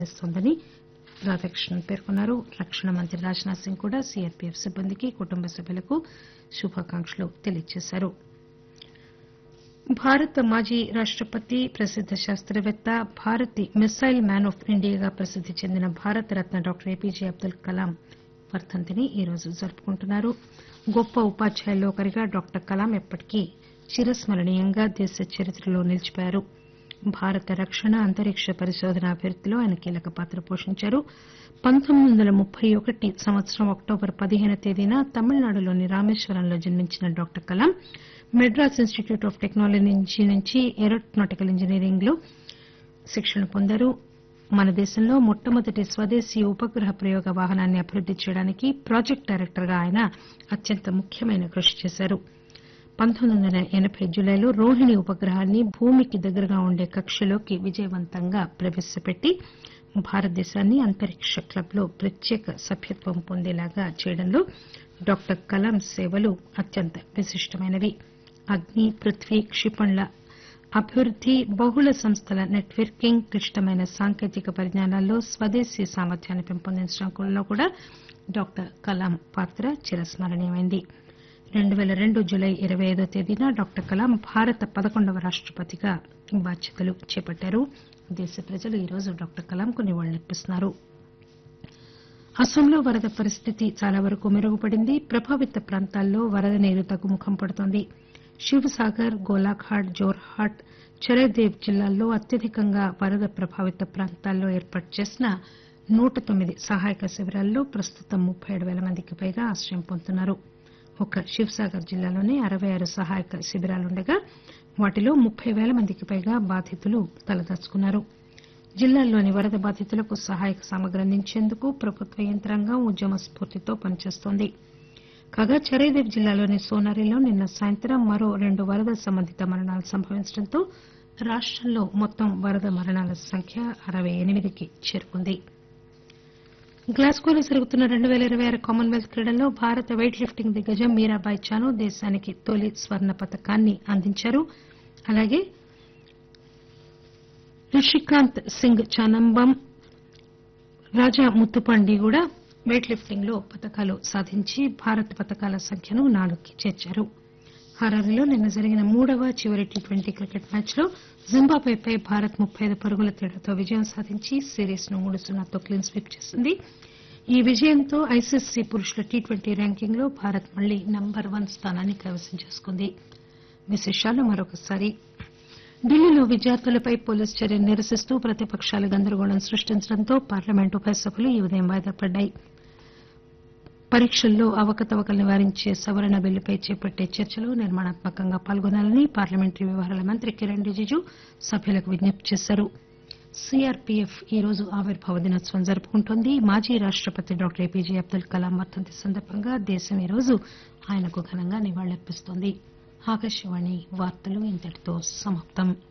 చేస్తోందని రాధాకృష్ణన్ పేర్కొన్నారు రక్షణ మంత్రి రాజ్ నాథ్ సింగ్ కూడా సీఆర్పీఎఫ్ సిబ్బందికి కుటుంబ సభ్యులకు శుభాకాంక్షలు తెలియజేశారు భారత మాజీ రాష్టపతి ప్రసిద్ద శాస్తవేత్త భారతి మిస్సైల్ మ్యాన్ ఆఫ్ ఇండియాగా ప్రసిద్ది చెందిన భారతరత్న డాక్టర్ ఏపీజే అబ్దుల్ కలాం వర్దంతిని ఈరోజు జరుపుకుంటున్నారు గొప్ప ఉపాధ్యాయుల్లో ఒకరిగా డాక్టర్ కలాం ఎప్పటికీ చిరస్మరణీయంగా దేశ చరిత్రలో నిలిచిపోయారు భారత రక్షణ అంతరిక్ష పరిశోధన అభివృద్దిలో ఆయన కీలక పాత్ర పోషించారు పంతొమ్మిది వందల ముప్పై ఒకటి సంవత్సరం అక్టోబర్ పదిహేను తేదీన తమిళనాడులోని రామేశ్వరంలో జన్మించిన doctor Kalam Madras institute of technology నుంచి ఏరోనాటికల్ ఇంజనీరింగ్ లో శిక్షణ పొందారు మన దేశంలో మొట్టమొదటి స్వదేశీ ఉపగ్రహ ప్రయోగ వాహనాన్ని అభివృద్ది చేయడానికి ప్రాజెక్టు డైరెక్టర్ గా ఆయన అత్యంత ముఖ్యమైన కృషి చేశారు పంతొమ్మిది వందల ఎనబై జులైలో రోహిణి ఉపగ్రహాన్ని భూమికి దగ్గరగా ఉండే కక్షలోకి విజయవంతంగా ప్రవేశపెట్టి భారతదేశాన్ని అంతరిక్ష క్లబ్ లో ప్రత్యేక సభ్యత్వం పొందేలాగా చేయడంలో డాక్టర్ కలాం సేవలు అత్యంత విశిష్టమైనవి అగ్ని పృథ్వీ క్షిపణుల అభివృద్ది బహుళ సంస్థల నెట్వర్కింగ్ క్లిష్టమైన సాంకేతిక పరిజ్ఞానాల్లో స్వదేశీ సామర్థ్యాన్ని పెంపొందించడంలో కూడా డాక్టర్ కలాం పాత్ర చిరస్మరణీయమైంది రెండు పేల రెండు జులై ఇరవై ఐదో తేదీన డాక్టర్ కలాం భారత పదకొండవ రాష్టపతిగా బాధ్యతలు చేపట్టారు దేశ ప్రజలు ఈరోజు డాక్టర్ కలాంకు నివాళులర్పిస్తున్నారు అస్సాంలో వరద పరిస్థితి చాలా వరకు మెరుగుపడింది ప్రభావిత ప్రాంతాల్లో వరద నీరు తగ్గుముఖం పడుతోంది శివసాగర్ గోలాఘాట్ జోర్హాట్ చరేదేవ్ జిల్లాల్లో అత్యధికంగా వరద ప్రభావిత ప్రాంతాల్లో ఏర్పాటు చేసిన నూట తొమ్మిది సహాయక శిబిరాల్లో ప్రస్తుతం ముప్పై ఏడు పేల మందికి పైగా ఆశ్రయం పొందుతున్నారు ఒక్క శివసాగర్ జిల్లాలోనే అరవై ఆరు సహాయక శిబిరాలుండగా వాటిలో ముప్పై పేల మందికి పైగా బాధితులు తలదాచుకున్నారు జిల్లాల్లోని వరద బాధితులకు సహాయక సామగ్రి అందించేందుకు ప్రభుత్వ యంత్రాంగం ఉద్యమ స్పూర్తితో పనిచేస్తోంది కాగా చరేదేవ్ జిల్లాలోని సోనారిలో నిన్న సాయంత్రం మరో రెండు వరద సంబంధిత మరణాలు సంభవించడంతో రాష్టంలో మొత్తం వరద మరణాల సంఖ్య అరవై ఎనిమిదికి చేరుకుంది గ్లాస్గోలో జరుగుతున్న రెండు పేల ఇరవై ఆరు కామన్వెల్త్ క్రీడల్లో భారత వెయిట్ లిఫ్టింగ్ దిగ్గజం మీరాబాయ్ చాను దేశానికి తొలి స్వర్ణ పతకాన్ని అందించారు అలాగే రిషికాంత్ సింగ్ చానంబం రాజా ముత్తుపాండి కూడా వెయిట్ లిఫ్టింగ్ లో పతకాలు సాధించి భారత్ పతకాల సంఖ్యను నాలుగుకి చేర్చారు హరారీలో నిన్న జరిగిన మూడవ చివరి టీ ట్వంటీ క్రికెట్ మ్యాచ్ లో జింబాబ్వేపై భారత్ ముప్పై ఐదు పరుగుల తేడాతో విజయం సాధించి సిరీస్ ను మూడు సున్నాతో క్లీన్ స్వీప్ చేసింది ఈ విజయంతో ఐసీసీ పురుషుల టీ ట్వంటీ ర్యాంకింగ్ లో భారత్ మళ్లీ నంబర్ వన్ స్థానాన్ని కైవసం చేసుకుంది విశేషాలు మరొకసారి ఢిల్లీలో విద్యార్థులపై పోలీసు చర్యను నిరసిస్తూ ప్రతిపకాలు గందరగోళం సృష్టించడంతో పార్లమెంట్ ఉభయ సభలు ఈ ఉదయం వాయిదా పడ్డాయి పరీక్షల్లో అవకతవకలు నివారించే సవరణ బిల్లుపై చేపట్టే చర్చలో నిర్మాణాత్మకంగా పాల్గొనాలని పార్లమెంటరీ వ్యవహారాల మంత్రి కిరణ్ రిజిజు సభ్యులకు విజ్ఞప్తి చేశారు సీఆర్పీఎఫ్ ఈ రోజు ఆవిర్భావ దినోత్సవం జరుపుకుంటోంది మాజీ రాష్టపతి డాక్టర్ ఏపీజే అబ్దుల్ కలాం వర్దంతి సందర్భంగా దేశం ఈ రోజు ఆయనకు ఘనంగా నివాళులర్పిస్తోంది ఆకాశవాణి వార్తలు ఇంతటితో సమాప్తం